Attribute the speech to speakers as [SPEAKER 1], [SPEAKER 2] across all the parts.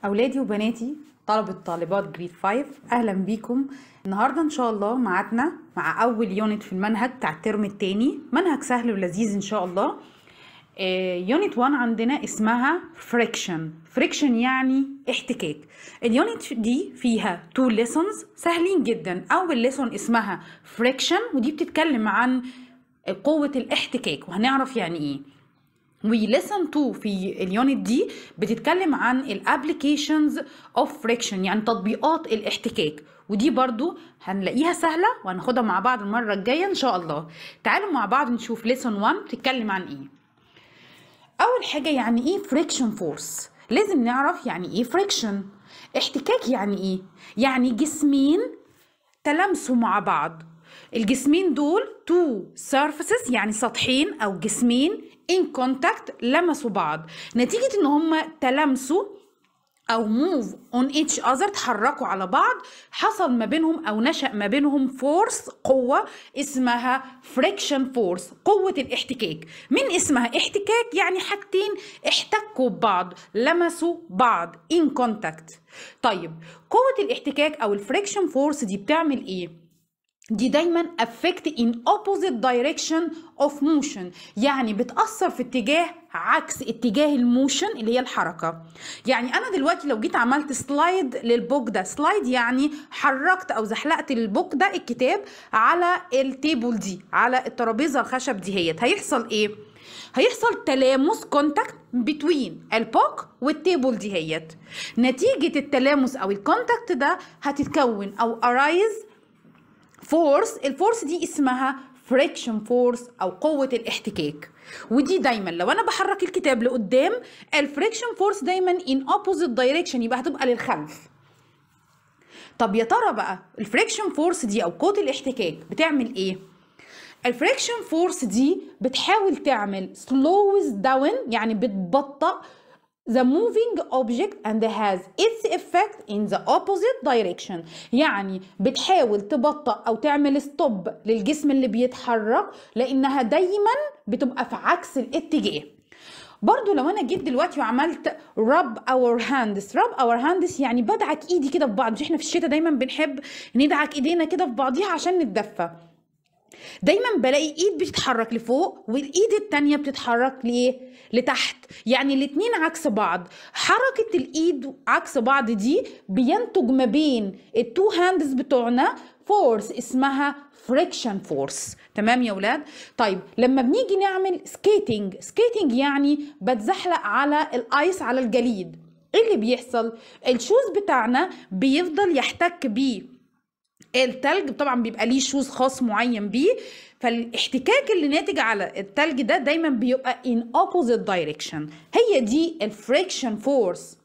[SPEAKER 1] أولادي وبناتي طلبة طالبات جريد 5 أهلا بيكم النهاردة إن شاء الله معادنا مع أول يونت في المنهج بتاع الترم التاني منهج سهل ولذيذ إن شاء الله يونت 1 عندنا اسمها فريكشن فريكشن يعني احتكاك اليونت دي فيها تو lessons سهلين جدا أول lesson اسمها فريكشن ودي بتتكلم عن قوة الاحتكاك وهنعرف يعني ايه وليسن 2 في اليونت دي بتتكلم عن الابليكيشنز اوف فريكشن يعني تطبيقات الاحتكاك ودي برضو هنلاقيها سهلة وهناخدها مع بعض المرة الجاية ان شاء الله تعالوا مع بعض نشوف ليسن 1 بتتكلم عن ايه اول حاجة يعني ايه فريكشن فورس لازم نعرف يعني ايه فريكشن احتكاك يعني ايه يعني جسمين تلامسوا مع بعض الجسمين دول تو surfaces يعني سطحين او جسمين in contact لمسوا بعض نتيجة ان هم تلامسوا او move on each other تحركوا على بعض حصل ما بينهم او نشأ ما بينهم فورس قوة اسمها friction force قوة الاحتكاك من اسمها احتكاك يعني حاجتين احتكوا ببعض لمسوا بعض in contact طيب قوة الاحتكاك او الفريكشن فورس دي بتعمل ايه دي دايما affect in opposite direction of motion يعني بتأثر في اتجاه عكس اتجاه الموشن اللي هي الحركة يعني أنا دلوقتي لو جيت عملت سلايد للبوك ده سلايد يعني حركت أو زحلقت البوك ده الكتاب على التيبل دي على الترابيزة الخشب دي هيت هيحصل إيه؟ هيحصل تلامس كونتاكت بتوين البوك والتيبل دي هيت نتيجة التلامس أو الكونتاكت ده هتتكون أو arise فورس الفورس دي اسمها فريكشن فورس او قوه الاحتكاك ودي دايما لو انا بحرك الكتاب لقدام الفريكشن فورس دايما ان اوبوزيت دايركشن يبقى هتبقى للخلف طب يا ترى بقى الفريكشن فورس دي او قوه الاحتكاك بتعمل ايه الفريكشن فورس دي بتحاول تعمل سلوز داون يعني بتبطئ the moving object and has its effect in the opposite direction يعني بتحاول تبطأ أو تعمل ستوب للجسم اللي بيتحرك لأنها دايما بتبقى في عكس الاتجاه برضو لو انا جيت دلوقتي وعملت rub our hands rub our hands يعني بدعك ايدي كده في بعض مش احنا في الشتاء دايما بنحب ندعك ايدينا كده في بعضيها عشان نتدفى دايما بلاقي ايد بتتحرك لفوق والايد التانية بتتحرك ليه لتحت يعني الاتنين عكس بعض حركة الايد عكس بعض دي بينتج ما بين التو هاندز بتوعنا فورس اسمها فريكشن فورس تمام يا ولاد طيب لما بنيجي نعمل سكيتنج سكيتنج يعني بتزحلق على الايس على الجليد ايه اللي بيحصل الشوز بتاعنا بيفضل يحتك بيه التلج طبعا بيبقى ليه شوز خاص معين بيه فالاحتكاك اللي ناتج على التلج ده دايما بيبقى in opposite direction هي دي الفريكشن فورس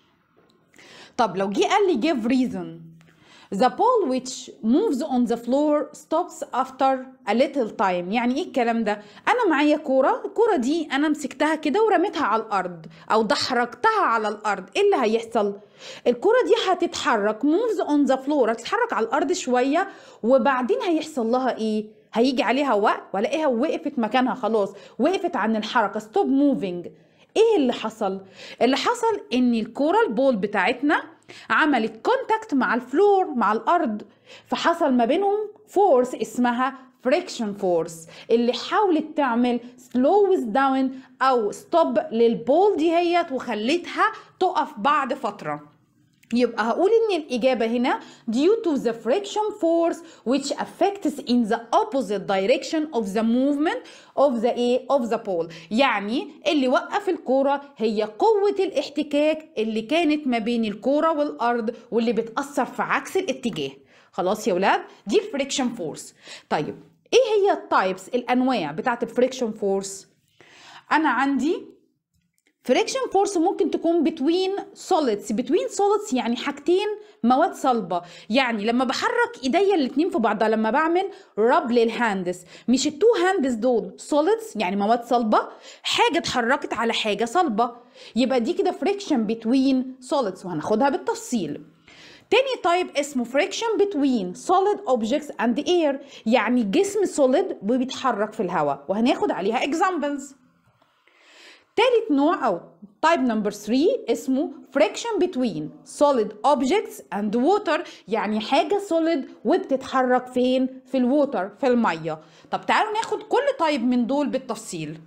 [SPEAKER 1] طب لو جه قال لي give reason The ball which moves on the floor stops after a little time يعني ايه الكلام ده انا معايا كورة الكورة دي انا مسكتها كده ورميتها على الارض او دحرجتها على الارض ايه اللي هيحصل الكرة دي هتتحرك moves on the floor هتتحرك على الارض شوية وبعدين هيحصل لها ايه هيجي عليها وقت والاقيها وقفت مكانها خلاص وقفت عن الحركة stop moving ايه اللي حصل اللي حصل ان الكرة البول بتاعتنا عملت كونتاكت مع الفلور مع الارض فحصل ما بينهم فورس اسمها فريكشن فورس اللي حاولت تعمل سلوز داون او ستوب للبول دي هيت وخلتها تقف بعد فتره يبقى هقول ان الاجابه هنا due to the friction force which affects in the opposite direction of the movement of the a of the pole يعني اللي وقف الكوره هي قوه الاحتكاك اللي كانت ما بين الكوره والارض واللي بتاثر في عكس الاتجاه خلاص يا ولاد دي الفريكشن فورس طيب ايه هي التايبس الانواع بتاعت الفريكشن فورس انا عندي فريكشن فورس ممكن تكون بتوين سوليدز بتوين سوليدز يعني حاجتين مواد صلبه يعني لما بحرك ايديا الاتنين في بعضها لما بعمل رب للهاندس مش التو هاندس دول سوليدز يعني مواد صلبه حاجه اتحركت على حاجه صلبه يبقى دي كده فريكشن بتوين سوليدز وهناخدها بالتفصيل تاني تايب اسمه friction between solid objects and air يعني جسم solid وبيتحرك في الهواء وهناخد عليها examples تالت نوع او type number 3 اسمه friction between solid objects and water يعني حاجة solid وبتتحرك فين في الووتر في المية طب تعالوا ناخد كل type من دول بالتفصيل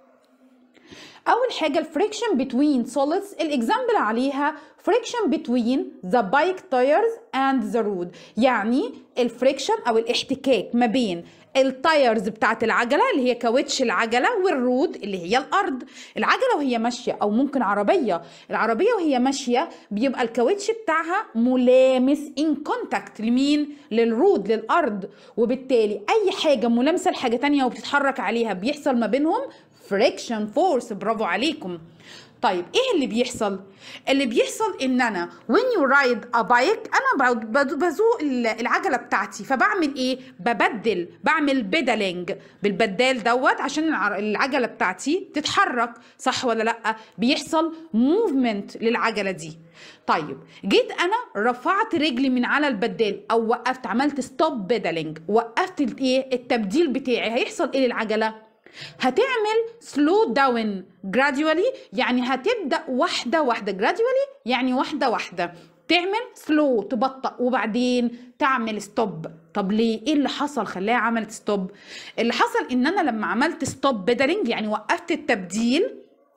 [SPEAKER 1] اول حاجه الفريكشن بتوين solids الاكزامبل عليها friction between the bike tires and the road يعني الفريكشن او الاحتكاك ما بين التايرز بتاعت العجله اللي هي كاوتش العجله والرود اللي هي الارض العجله وهي ماشيه او ممكن عربيه العربيه وهي ماشيه بيبقى الكاوتش بتاعها ملامس ان كونتاكت لمين للرود للارض وبالتالي اي حاجه ملامسه لحاجه تانية وبتتحرك عليها بيحصل ما بينهم فريكشن فورس برافو عليكم طيب ايه اللي بيحصل اللي بيحصل ان انا when you ride a bike انا بزوق العجله بتاعتي فبعمل ايه ببدل بعمل بيدالينج بالبدال دوت عشان العجله بتاعتي تتحرك صح ولا لا بيحصل موفمنت للعجله دي طيب جيت انا رفعت رجلي من على البدال او وقفت عملت ستوب بيدالينج وقفت الايه التبديل بتاعي هيحصل ايه للعجله هتعمل سلو داون gradually يعني هتبدا واحده واحده gradually يعني واحده واحده تعمل سلو تبطأ وبعدين تعمل ستوب طب ليه ايه اللي حصل خلاها عملت ستوب اللي حصل ان انا لما عملت ستوب بيدرنج يعني وقفت التبديل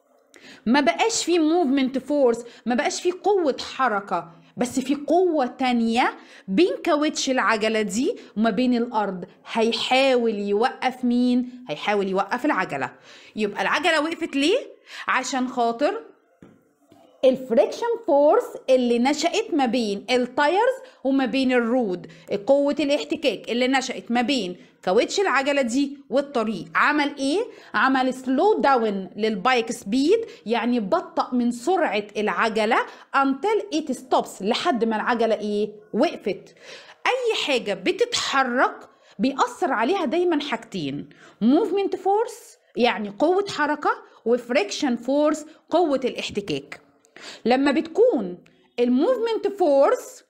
[SPEAKER 1] ما بقاش في موفمنت فورس ما بقاش في قوه حركه بس في قوة تانية بين كاوتش العجلة دي وما بين الأرض هيحاول يوقف مين؟ هيحاول يوقف العجلة يبقى العجلة وقفت ليه؟ عشان خاطر الفريكشن فورس اللي نشأت ما بين التايرز وما بين الرود قوة الاحتكاك اللي نشأت ما بين كاوتش العجلة دي والطريق عمل ايه؟ عمل سلو داون للبايك سبيد يعني بطأ من سرعة العجلة until it stops لحد ما العجلة ايه؟ وقفت اي حاجة بتتحرك بيأثر عليها دايما حاجتين movement force يعني قوة حركة وفريكشن فورس قوة الاحتكاك لما بتكون الموفمنت فورس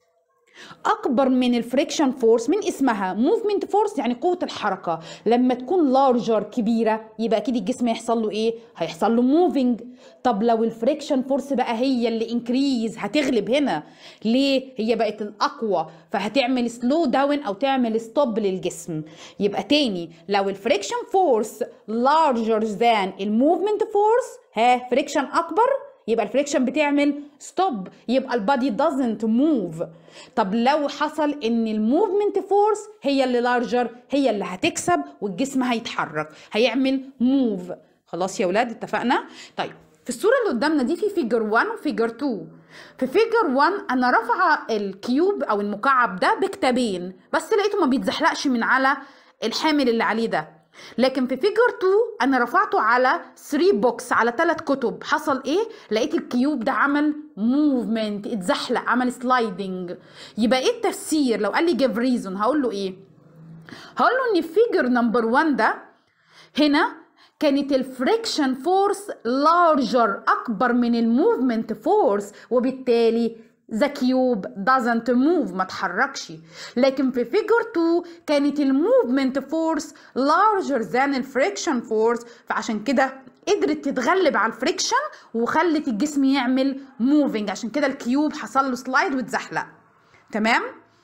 [SPEAKER 1] اكبر من الفريكشن فورس من اسمها موفمنت فورس يعني قوه الحركه لما تكون لارجر كبيره يبقى اكيد الجسم هيحصل له ايه هيحصل له موفينج طب لو الفريكشن فورس بقى هي اللي انكريز هتغلب هنا ليه هي بقت الاقوى فهتعمل سلو داون او تعمل ستوب للجسم يبقى تاني لو الفريكشن فورس لارجر ذان الموفمنت فورس ها فريكشن اكبر يبقى الفريكشن بتعمل ستوب يبقى البادي doesn't move طب لو حصل ان الموفمنت فورس هي اللي لارجر هي اللي هتكسب والجسم هيتحرك هيعمل موف خلاص يا ولاد اتفقنا طيب في الصورة اللي قدامنا دي في فيجر 1 وفيجر 2 في فيجر 1 انا رافعة الكيوب او المكعب ده بكتابين بس لقيته ما بيتزحلقش من على الحامل اللي عليه ده لكن في فيجر 2 انا رفعته على 3 بوكس على 3 كتب حصل ايه لقيت الكيوب ده عمل موفمنت اتزحلق عمل سلايدنج يبقى ايه التفسير لو قال لي جيف ريزون هقول له ايه هقول له ان فيجر نمبر 1 ده هنا كانت الفريكشن فورس لارجر اكبر من الموفمنت فورس وبالتالي the cube doesn't move ما تحركش لكن في figure 2 كانت الموفمنت فورس larger than الفريكشن فورس فعشان كده قدرت تتغلب على الفريكشن وخلت الجسم يعمل موفينج عشان كده الكيوب حصل له سلايد واتزحلق تمام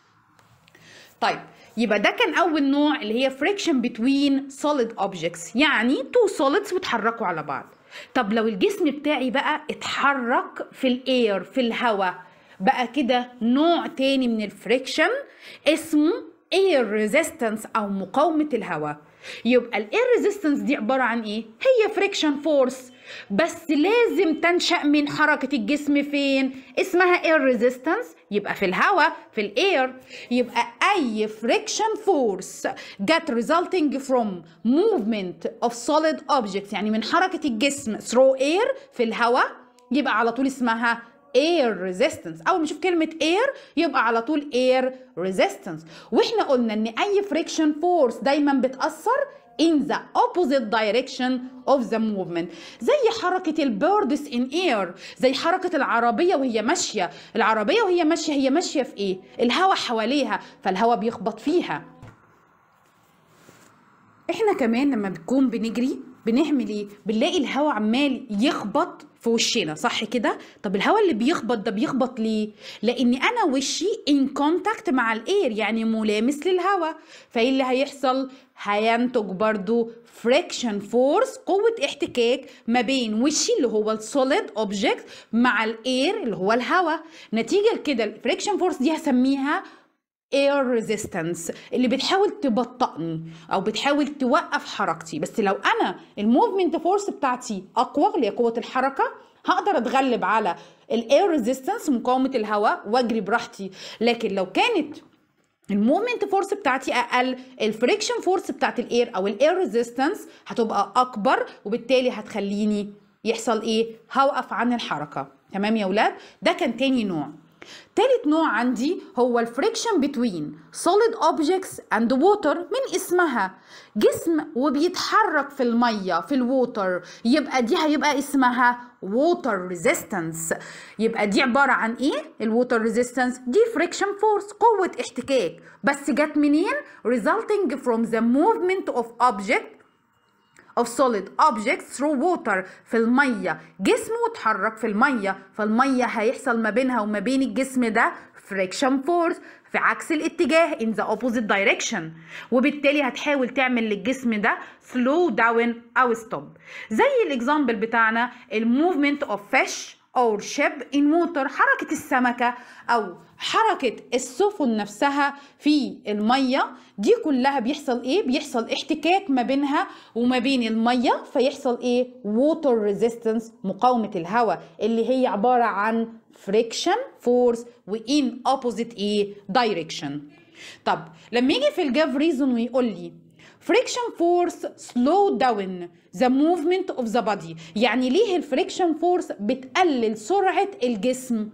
[SPEAKER 1] طيب يبقى ده كان اول نوع اللي هي friction between solid objects يعني two solids بيتحركوا على بعض طب لو الجسم بتاعي بقى اتحرك في الاير في الهواء بقى كده نوع تاني من الفريكشن اسمه اير ريزيستنس او مقاومه الهواء يبقى الاير ريزيستنس دي عباره عن ايه هي فريكشن فورس بس لازم تنشا من حركه الجسم فين اسمها اير ريزيستنس يبقى في الهواء في الاير يبقى اي فريكشن فورس جت resulting from movement of solid objects يعني من حركه الجسم through air في الهواء يبقى على طول اسمها air resistance اول ما نشوف كلمه air يبقى على طول air resistance واحنا قلنا ان اي friction force دايما بتاثر in the opposite direction of the movement زي حركة البيردس in air زي حركة العربية وهي ماشية العربية وهي ماشية هي ماشية في ايه الهواء حواليها فالهواء بيخبط فيها احنا كمان لما بنكون بنجري بنعمل ايه بنلاقي الهواء عمال يخبط في وشنا صح كده طب الهواء اللي بيخبط ده بيخبط ليه لان انا وشي ان كونتاكت مع الاير يعني ملامس للهواء فايه اللي هيحصل هينتج برضو فريكشن فورس قوة احتكاك ما بين وشي اللي هو السوليد اوبجكت مع الاير اللي هو الهواء نتيجة لكده الفريكشن فورس دي هسميها air resistance اللي بتحاول تبطئني او بتحاول توقف حركتي بس لو انا الموفمنت فورس بتاعتي اقوى اللي هي قوه الحركه هقدر اتغلب على الاير ريزيستنس مقاومه الهواء واجري براحتي لكن لو كانت المومنت فورس بتاعتي اقل الفريكشن فورس بتاعت الاير او الاير ريزيستنس هتبقى اكبر وبالتالي هتخليني يحصل ايه هوقف عن الحركه تمام يا ولاد ده كان تاني نوع تالت نوع عندي هو الفريكشن بتوين solid objects and water من اسمها جسم وبيتحرك في المية في الووتر يبقى دي هيبقى اسمها water resistance يبقى دي عبارة عن ايه الووتر resistance دي friction force قوة احتكاك بس جت منين resulting from the movement of object of solid objects through water في المية جسم وتحرك في المية فالمية هيحصل ما بينها وما بين الجسم ده friction force في عكس الاتجاه in the opposite direction وبالتالي هتحاول تعمل للجسم ده slow down أو stop زي الاكزامبل بتاعنا الموفمنت of fish or ship in water حركة السمكة أو حركة السفن نفسها في المية دي كلها بيحصل ايه؟ بيحصل احتكاك ما بينها وما بين المية فيحصل ايه؟ water resistance مقاومة الهواء اللي هي عبارة عن friction force و in opposite ايه؟ direction طب لما يجي في الجاف ريزون ويقول لي friction force slow down the movement of the body يعني ليه الفريكشن فورس بتقلل سرعة الجسم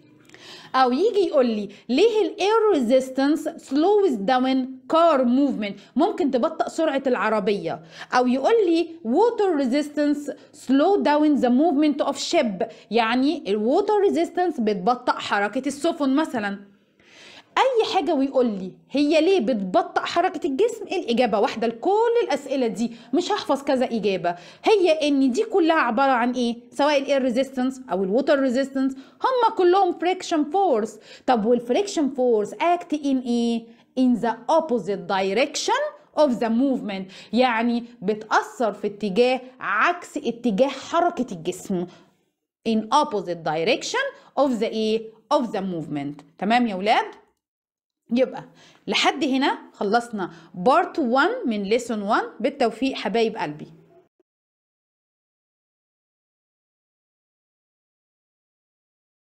[SPEAKER 1] او يجي يقول لي ليه الاير ريزيستنس سلوز داون كار موفمنت ممكن تبطئ سرعه العربيه او يقول لي ووتر ريزيستنس سلو داون ذا موفمنت اوف شيب يعني الووتر ريزيستنس بتبطئ حركه السفن مثلا اي حاجه ويقول لي هي ليه بتبطئ حركه الجسم الاجابه واحده لكل الاسئله دي مش هحفظ كذا اجابه هي ان دي كلها عباره عن ايه سواء الاير ريزيستنس او الووتر ريزيستنس هم كلهم فريكشن فورس طب والفريكشن فورس اكت ان ايه in the opposite direction of the movement يعني بتأثر في اتجاه عكس اتجاه حركة الجسم in opposite direction of the ايه of the movement تمام يا ولاد يبقى لحد هنا خلصنا بارت 1 من ليسون 1 بالتوفيق حبايب قلبي